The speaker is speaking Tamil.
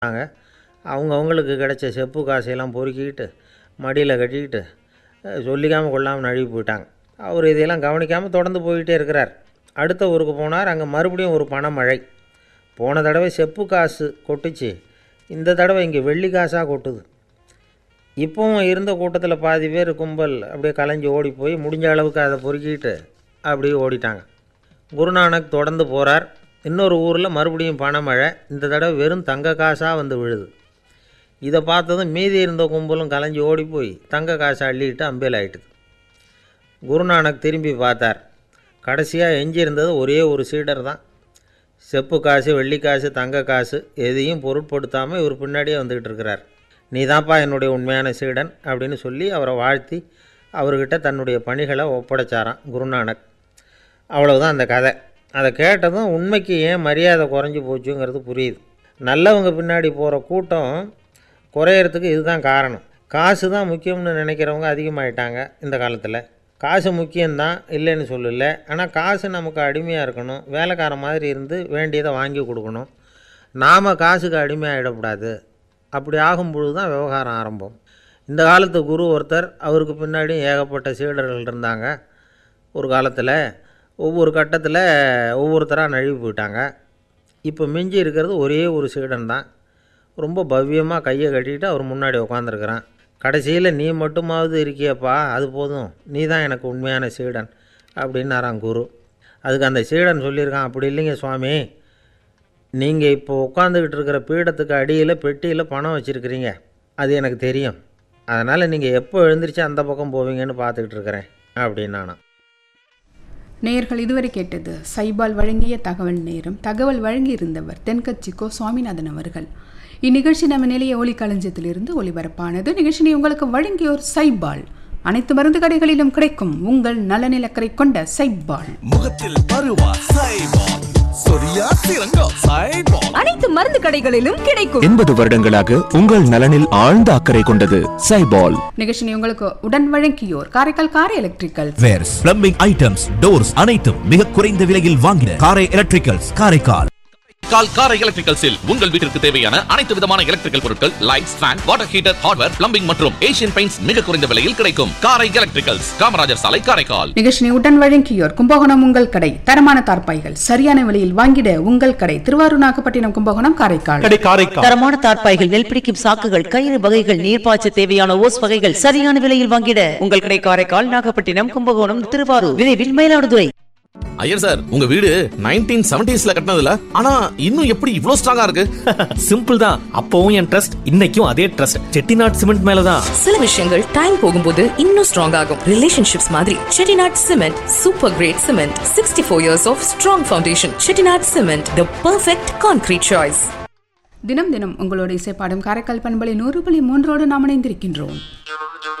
நாங்கள் அவங்கவுங்களுக்கு கிடைச்ச செப்பு காசையெல்லாம் பொறுக்கிக்கிட்டு மடியில் கட்டிக்கிட்டு அஹ், சொல்லிக்காமல் கொள்ளாமல் நழுவி போயிட்டாங்க அவர் இதையெல்லாம் கவனிக்காமல் தொடர்ந்து போயிட்டே இருக்கிறார் அடுத்த ஊருக்கு போனார் அங்கே மறுபடியும் ஒரு பணமழை போன தடவை செப்பு காசு கொட்டுச்சு இந்த தடவை இங்கே வெள்ளி காசாக கொட்டுது இப்போவும் இருந்த கூட்டத்தில் பாதி பேர் கும்பல் அப்படியே கலைஞ்சு ஓடி போய் முடிஞ்ச அளவுக்கு அதை பொறுக்கிட்டு அப்படியே ஓடிட்டாங்க குருநானக் தொடர்ந்து போகிறார் இன்னொரு ஊரில் மறுபடியும் பணமழை இந்த தடவை வெறும் தங்க காசாக வந்து விழுது இதை பார்த்ததும் மீதி இருந்த கும்பலும் கலைஞ்சு ஓடி போய் தங்க காசை அள்ளிட்டு அம்பேல் ஆயிட்டுது குருநானக் திரும்பி பார்த்தார் கடைசியாக எஞ்சி இருந்தது ஒரே ஒரு சீடர் தான் செப்பு காசு வெள்ளி காசு தங்க காசு எதையும் பொருட்படுத்தாமல் இவர் பின்னாடியே வந்துக்கிட்டு இருக்கிறார் நீ தான்ப்பா என்னுடைய உண்மையான சீடன் அப்படின்னு சொல்லி அவரை வாழ்த்தி அவர்கிட்ட தன்னுடைய பணிகளை ஒப்படைச்சாராம் குருநானக் அவ்வளவுதான் அந்த கதை அதை கேட்டதும் உண்மைக்கு ஏன் மரியாதை குறைஞ்சி போச்சுங்கிறது புரியுது நல்லவங்க பின்னாடி போகிற கூட்டம் குறையறதுக்கு இதுதான் காரணம் காசு தான் முக்கியம்னு நினைக்கிறவங்க அதிகமாயிட்டாங்க இந்த காலத்தில் காசு முக்கியம்தான் இல்லைன்னு சொல்லல ஆனால் காசு நமக்கு அடிமையாக இருக்கணும் வேலைக்கார மாதிரி இருந்து வேண்டியதை வாங்கி கொடுக்கணும் நாம் காசுக்கு அடிமையாகிடக்கூடாது அப்படி ஆகும் பொழுது தான் விவகாரம் ஆரம்பம் இந்த காலத்து குரு ஒருத்தர் அவருக்கு பின்னாடியும் ஏகப்பட்ட சீடர்கள் இருந்தாங்க ஒரு காலத்தில் ஒவ்வொரு கட்டத்தில் ஒவ்வொருத்தராக நழுவி போயிட்டாங்க இப்போ மிஞ்சி இருக்கிறது ஒரே ஒரு சீடன் தான் ரொம்ப பவ்யமாக கையை கட்டிட்டு அவர் முன்னாடி உட்காந்துருக்கிறான் கடைசியில் நீ மட்டுமாவது இருக்கியப்பா அது போதும் நீ தான் எனக்கு உண்மையான சீடன் அப்படின்னாராம் குரு அதுக்கு அந்த சீடன் சொல்லியிருக்கான் அப்படி இல்லைங்க சுவாமி நீங்கள் இப்போ உட்காந்துக்கிட்டு இருக்கிற பீடத்துக்கு அடியில் பெட்டியில் பணம் வச்சுருக்கிறீங்க அது எனக்கு தெரியும் அதனால் நீங்கள் எப்போ எழுந்திரிச்சு அந்த பக்கம் போவீங்கன்னு பார்த்துக்கிட்டு இருக்கிறேன் அப்படின்னு நானாம் நேயர்கள் இதுவரை கேட்டது சைபால் வழங்கிய தகவல் நேரம் தகவல் வழங்கியிருந்தவர் தென்கட்சிக்கோ சுவாமிநாதன் அவர்கள் இந்நிகழ்ச்சி நம்ம நிலைய ஒளி களஞ்சியத்திலிருந்து ஒளிபரப்பானது நிகழ்ச்சியை உங்களுக்கு வழங்கியோர் சைபால் அனைத்து மருந்து கடைகளிலும் கிடைக்கும் உங்கள் நலனிலக்கரை கொண்ட சைபால் முகத்தில் பருவா சைபால் சொரியா சிறங்கோ சைபால் அனைத்து மருந்து கடைகளிலும் கிடைக்கும் எண்பது வருடங்களாக உங்கள் நலனில் ஆழ்ந்த அக்கறை கொண்டது சைபால் நிகழ்ச்சியை உங்களுக்கு உடன் வழங்கியோர் Karaikal Karai electrical wares plumbing items doors அனைத்தும் மிக குறைந்த விலையில் வாங்கின காரை எலக்ட்ரிக்கல்ஸ் காரைக்கால் கால் காரை எலக்ட்ரிக்கல்ஸில் உங்கள் வீட்டிற்கு தேவையான அனைத்து விதமான எலக்ட்ரிக்கல் பொருட்கள் lights fan water heater hardware plumbing மற்றும் ஏசியன் பெயிண்ட்ஸ் மிக குறைந்த விலையில் கிடைக்கும் காரை எலக்ட்ரிக்கல்ஸ் காமராஜர் சாலை காரைக்கால் நிகழ்ச்சியை உடன் வழங்கியோர் கும்பகோணம் உங்கள் கடை தரமான தார்ப்பாய்கள் சரியான விலையில் வாங்கிட உங்கள் கடை திருவாரூர் நாகப்பட்டினம் கும்பகோணம் காரைக்கால் தரமான தார்ப்பாய்கள் நெல் பிடிக்கும் சாக்குகள் கயிறு வகைகள் நீர்ப்பாய்ச்ச தேவையான ஓஸ் வகைகள் சரியான விலையில் வாங்கிட உங்கள் கடை காரைக்கால் நாகப்பட்டினம் கும்பகோணம் திருவாரூர் விரைவில் மயிலாடுதுறை ஐயர் சார் உங்க வீடு நைன்டீன் செவன்டிஸ்ல கட்டினதுல ஆனா இன்னும் எப்படி இவ்ளோ ஸ்ட்ராங்கா இருக்கு சிம்பிள் தான் அப்பவும் என் ட்ரஸ்ட் இன்னைக்கும் அதே ட்ரஸ்ட் செட்டிநாட் சிமெண்ட் மேலதான் சில விஷயங்கள் டைம் போகும்போது இன்னும் ஸ்ட்ராங் ஆகும் ரிலேஷன்ஷிப்ஸ் மாதிரி Chettinad cement super grade cement sixty four years of strong foundation Chettinad cement the perfect concrete choice தினம் தினம் உங்களோட இசைப்பாடும் காரைக்கால் பண்பலை நூறு புள்ளி மூன்றோடு நாம் இணைந்திருக்கின்றோம்